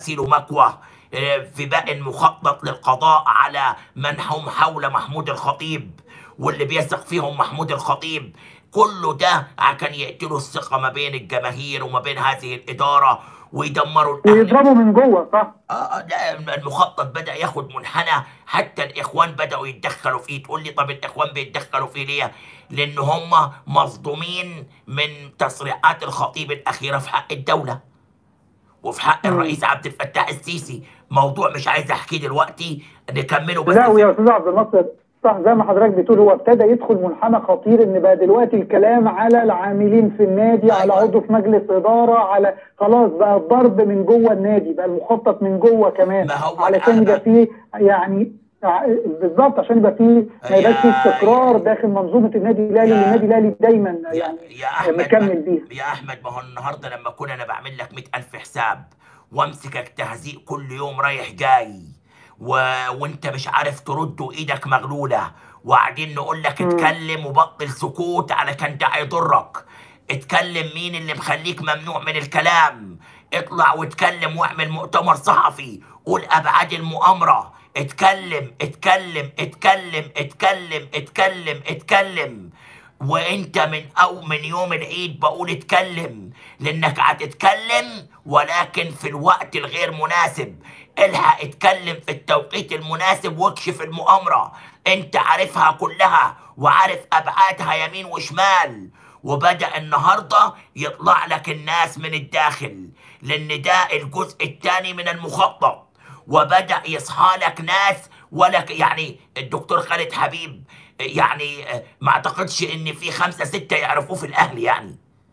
غسيل ومكوى آه، في باقي المخطط للقضاء على من هم حول محمود الخطيب واللي بيثق فيهم محمود الخطيب كله ده عشان يقتلوا الثقة ما بين الجماهير وما بين هذه الإدارة ويدمروا الأهلي ويضربوا من جوه صح آه آه، لا المخطط بدأ ياخد منحنى حتى الإخوان بدأوا يتدخلوا فيه تقول لي طب الإخوان بيتدخلوا فيه ليه؟ لأن هم مصدومين من تصريحات الخطيب الأخيرة في حق الدولة وفي حق مم. الرئيس عبد الفتاح السيسي موضوع مش عايز أحكيه دلوقتي نكمله بس لا في- ويا استاذ عبد الناصر صح زي ما حضرتك بتقول هو ابتدى يدخل منحنى خطير ان بقى دلوقتي الكلام على العاملين في النادي على أيوة. عضو في مجلس اداره على خلاص بقى الضرب من جوه النادي بقى المخطط من جوه كمان ما هو علشان يبقى الأهم- فيه يعني ع- بالظبط عشان يبقى فيه ما يبقاش فيه يا- استقرار داخل منظومه النادي الاهلي يا- اللي النادي الاهلي دايما يا, يعني يا أحمد مكمل ما- بيها يا أحمد ما هو النهاردة لما أكون أنا بعمل لك مئة ألف حساب وأمسكك تهزيء كل يوم رايح جاي و... وأنت مش عارف ترد وإيدك مغلولة وقاعدين نقول لك مم. اتكلم وبطل سكوت علشان ده هيضرك اتكلم مين اللي مخليك ممنوع من الكلام اطلع واتكلم واعمل مؤتمر صحفي قول أبعاد المؤامرة اتكلم اتكلم اتكلم اتكلم اتكلم اتكلم وانت من او من يوم العيد بقول اتكلم لانك هتتكلم ولكن في الوقت الغير مناسب الحق اتكلم في التوقيت المناسب واكشف المؤامرة انت عارفها كلها وعارف ابعادها يمين وشمال وبدأ النهاردة يطلع لك الناس من الداخل لان ده الجزء الثاني من المخطط وبدأ يصحى لك ناس ولك يعني الدكتور خالد حبيب يعني آه، ما اعتقدش ان في خمسة ستة يعرفوه في الاهلي يعني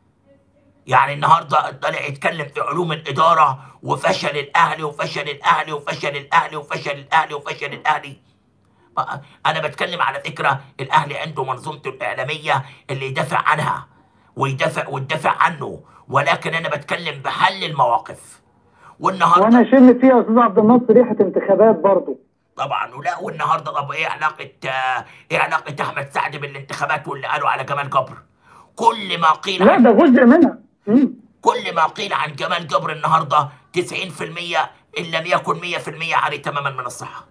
يعني النهارده طلع يتكلم في علوم الاداره وفشل الاهلي وفشل الاهلي وفشل الاهلي وفشل الاهلي وفشل الاهلي ما- انا بتكلم على فكره الاهلي عنده منظومته الاعلاميه اللي يدافع عنها ويدافع وتدافع عنه ولكن انا بتكلم بحل المواقف والنهارده وانا شم فيها يا استاذ عبد الناصر ريحه انتخابات برضه طبعا ولا والنهارده طب ايه علاقه آه، ايه علاقه احمد سعد بالانتخابات واللي قالوا على جمال جبر كل ما قيل لا عن ده جزء منها مم. كل ما قيل عن جمال جبر النهارده 90% ان لم يكن 100% عليه تماما من الصحه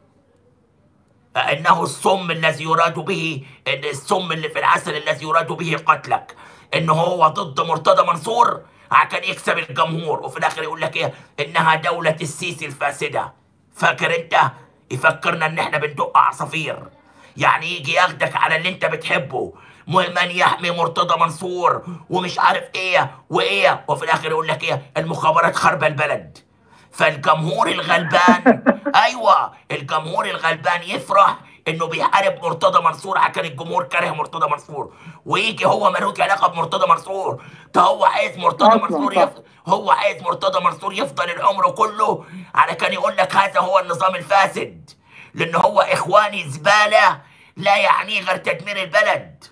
انه السم الذي يراد به إن السم اللي في العسل الذي يراد به قتلك ان هو ضد مرتضى منصور عشان يكسب الجمهور وفي الاخر يقول لك ايه انها دوله السيسي الفاسده فاكر انت يفكرنا ان احنا بندق عصافير يعني يجي ياخدك على اللي انت بتحبه م- من يحمي مرتضى منصور ومش عارف ايه وايه وفي الاخر يقول لك ايه المخابرات خرب البلد فالجمهور الغلبان ايوه الجمهور الغلبان يفرح انه بيحارب مرتضى منصور عشان الجمهور كاره مرتضى منصور ويجي هو ملوش علاقه بمرتضى منصور ده هو عايز مرتضى أصلاً منصور صح. يف... هو عايز مرتضى منصور يفضل العمر كله علشان يقول لك هذا هو النظام الفاسد لان هو اخواني زباله لا يعنيه غير تدمير البلد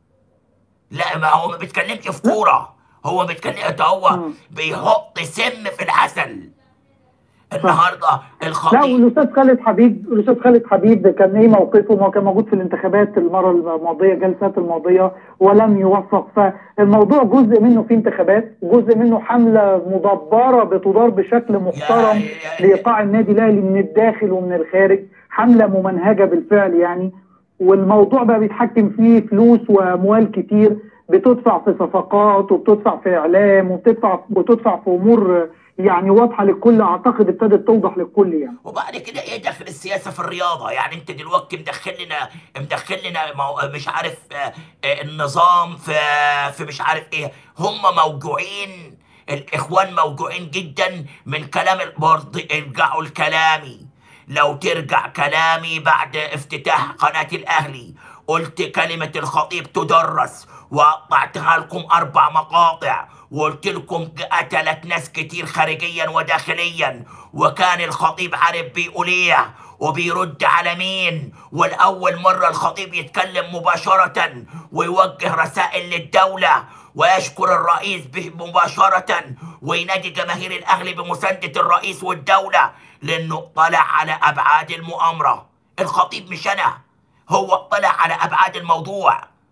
لا ما هو ما بيتكلمش في كوره هو بيتكلم ده هو مم. بيحط سم في العسل النهارده لا الخطيب والاستاذ خالد حبيب الاستاذ خالد حبيب كان ايه موقفه ما هو كان موجود في الانتخابات المره الماضيه الجلسات الماضيه ولم يوفق فالموضوع جزء منه في انتخابات جزء منه حمله مدبره بتدار بشكل محترم يا- يا- لايقاع النادي الاهلي من الداخل ومن الخارج حمله ممنهجه بالفعل يعني والموضوع بقى بيتحكم فيه فلوس واموال كتير بتدفع في صفقات وبتدفع في اعلام وبتدفع وتدفع في امور يعني واضحه للكل اعتقد ابتدت توضح للكل يعني وبعد كده ايه دخل السياسه في الرياضه يعني انت دلوقتي مدخل لنا مدخل لنا مو- مش عارف آه، آه، النظام في في مش عارف ايه هم موجوعين الاخوان موجوعين جدا من كلام برضه ارجعوا لكلامي لو ترجع كلامي بعد افتتاح قناه الاهلي قلت كلمه الخطيب تدرس وقطعتها لكم اربع مقاطع وقلت لكم قتلت ناس كتير خارجيا وداخليا وكان الخطيب عارف بيقول ايه وبيرد على مين والاول مره الخطيب يتكلم مباشره ويوجه رسائل للدوله ويشكر الرئيس به مباشره وينادي جماهير الاهلي بمسانده الرئيس والدوله لانه طلع على ابعاد المؤامره الخطيب مش انا هو اطلع على ابعاد الموضوع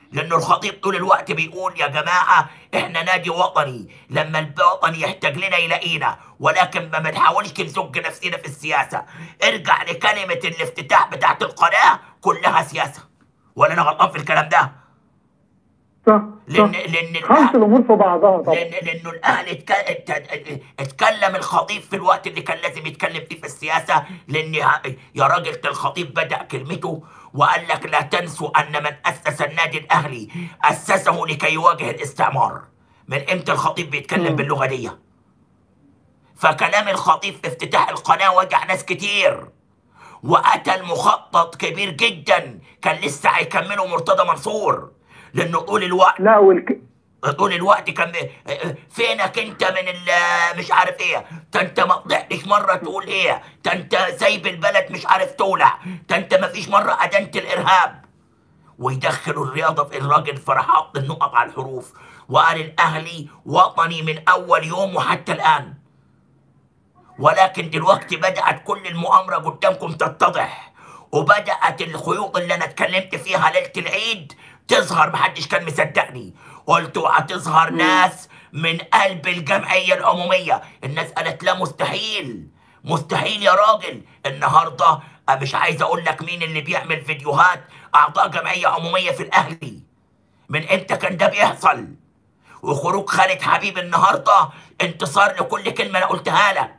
لانه الخطيب طول الوقت بيقول يا جماعه احنا نادي وطني لما الوطن يحتاج لنا يلاقينا ولكن ما بنحاولش نزج نفسنا في السياسه ارجع لكلمه الافتتاح بتاعت القناه كلها سياسه ولا انا غلطان في الكلام ده صح لان صح لان خلط الامور في بعضها طبعا لان لانه الاهلي اتك- ات- اتكلم الخطيب في الوقت اللي كان لازم يتكلم فيه في السياسه لان يا- يا راجل الخطيب بدا كلمته وقال لك لا تنسوا ان من اسس النادي الاهلي اسسه لكي يواجه الاستعمار من امتى الخطيب بيتكلم مم. باللغه دي فكلام الخطيب في افتتاح القناه وجع ناس كتير وقتل مخطط كبير جدا كان لسه هيكمله مرتضى منصور لانه طول الوقت لا والك... طول الوقت كان بي- فينك انت من ال- مش عارف ايه ده انت ما طلعتش مره تقول ايه ده انت سايب البلد مش عارف تولع ده انت ما فيش مره ادنت الارهاب ويدخلوا الرياضه في الراجل فراح حط النقط على الحروف وقال الاهلي وطني من اول يوم وحتى الان ولكن دلوقتي بدات كل المؤامره قدامكم تتضح وبدات الخيوط اللي انا اتكلمت فيها ليله العيد تظهر محدش كان مصدقني قلت هتظهر ناس من قلب الجمعيه العموميه الناس قالت لا مستحيل مستحيل يا راجل النهارده أنا مش عايز اقول لك مين اللي بيعمل فيديوهات اعضاء جمعيه عموميه في الاهلي من امتى كان ده بيحصل وخروج خالد حبيب النهارده انتصار لكل كلمه انا قلتها لك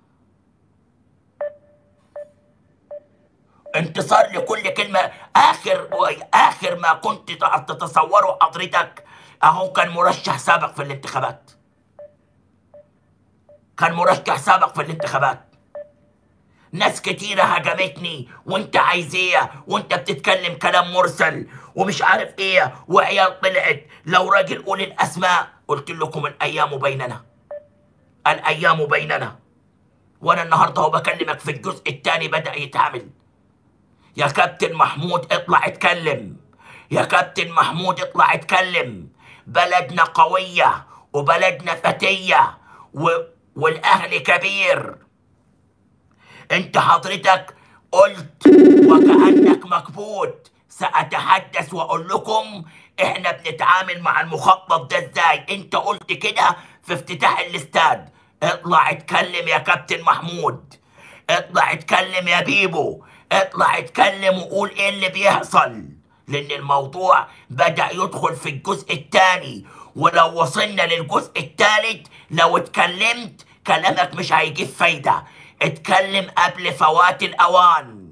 انتصار لكل كلمة آخر آخر ما كنت تتصوره حضرتك أهو كان مرشح سابق في الانتخابات كان مرشح سابق في الانتخابات ناس كتيرة هجمتني وانت عايز ايه وانت بتتكلم كلام مرسل ومش عارف ايه وعيال طلعت لو راجل قول الاسماء قلت لكم الايام بيننا الايام بيننا وانا النهارده هو بكلمك في الجزء الثاني بدا يتعمل يا كابتن محمود اطلع اتكلم يا كابتن محمود اطلع اتكلم بلدنا قوية وبلدنا فتية و... والأهل كبير انت حضرتك قلت وكأنك مكبوت سأتحدث وأقول لكم احنا بنتعامل مع المخطط ده ازاي انت قلت كده في افتتاح الاستاد اطلع اتكلم يا كابتن محمود اطلع اتكلم يا بيبو اطلع اتكلم وقول ايه اللي بيحصل لان الموضوع بدأ يدخل في الجزء الثاني ولو وصلنا للجزء الثالث لو اتكلمت كلامك مش هيجيب فايدة اتكلم قبل فوات الأوان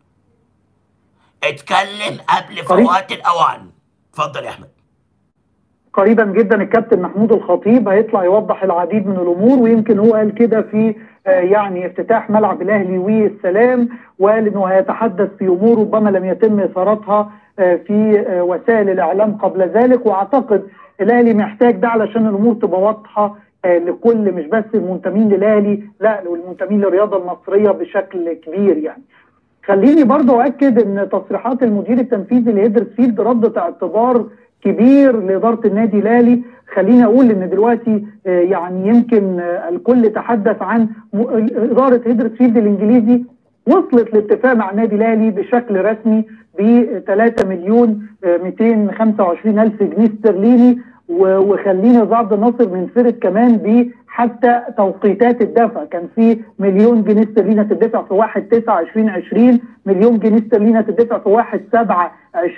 اتكلم قبل قريب. فوات الأوان اتفضل يا أحمد قريبا جدا الكابتن محمود الخطيب هيطلع يوضح العديد من الامور ويمكن هو قال كده في آه، يعني افتتاح ملعب الاهلي والسلام وقال انه هيتحدث في امور ربما لم يتم اثارتها آه، في آه، وسائل الاعلام قبل ذلك واعتقد الاهلي محتاج ده علشان الامور تبقى واضحه آه، لكل مش بس المنتمين للاهلي لا والمنتمين للرياضه المصريه بشكل كبير يعني خليني برضو أؤكد أن تصريحات المدير التنفيذي لهيدرسفيلد ردت اعتبار كبير لإدارة النادي الأهلي خليني أقول أن دلوقتي آه، يعني يمكن آه، الكل تحدث عن م- إدارة هيدرسفيلد الإنجليزي وصلت لاتفاق مع النادي الأهلي بشكل رسمي ب 3 مليون آه، 225 ألف جنيه استرليني و- وخليني بعض الناصر من فرق كمان ب حتى توقيتات الدفع كان في مليون جنيه استرليني تدفع في 1 9 2020 مليون جنيه استرليني تدفع في 1 7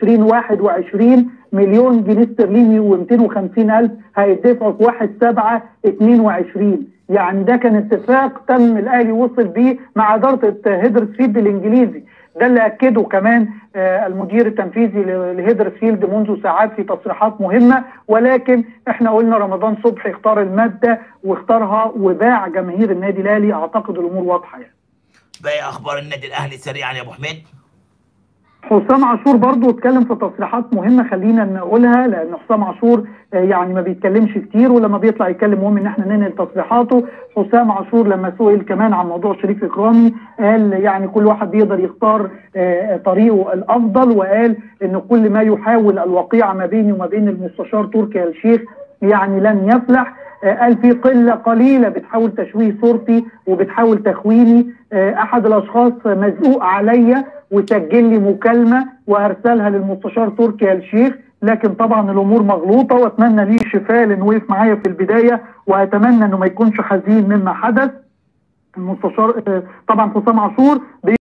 2021 مليون جنيه استرليني و250 الف هيدفعوا في 1 7 22 يعني ده كان اتفاق تم الاهلي وصل بيه مع اداره هيدرسفيلد الانجليزي ده اللي اكده كمان آه، المدير التنفيذي ل- لهيدرسفيلد منذ ساعات في تصريحات مهمه ولكن احنا قلنا رمضان صبحي اختار الماده واختارها وباع جماهير النادي الاهلي اعتقد الامور واضحه يعني باقي أخبار النادي الأهلي سريعا يا أبو حميد حسام عاشور برضو اتكلم في تصريحات مهمه خلينا نقولها لان حسام عاشور آه، يعني ما بيتكلمش كتير ولما بيطلع يتكلم مهم ان احنا ننقل تصريحاته حسام عاشور لما سئل كمان عن موضوع شريف اكرامي قال يعني كل واحد بيقدر يختار آه، طريقه الافضل وقال ان كل ما يحاول الوقيعه ما بيني وما بين المستشار تركي آل الشيخ يعني لن يفلح آه، قال في قله قليله بتحاول تشويه صورتي وبتحاول تخويني آه، احد الاشخاص مزقوق عليا وسجل لي مكالمه وارسلها للمستشار تركي آل الشيخ لكن طبعا الامور مغلوطه واتمنى ليه الشفاء لانه وقف معايا في البدايه واتمنى انه ما يكونش حزين مما حدث المستشار آه، طبعا حسام عاشور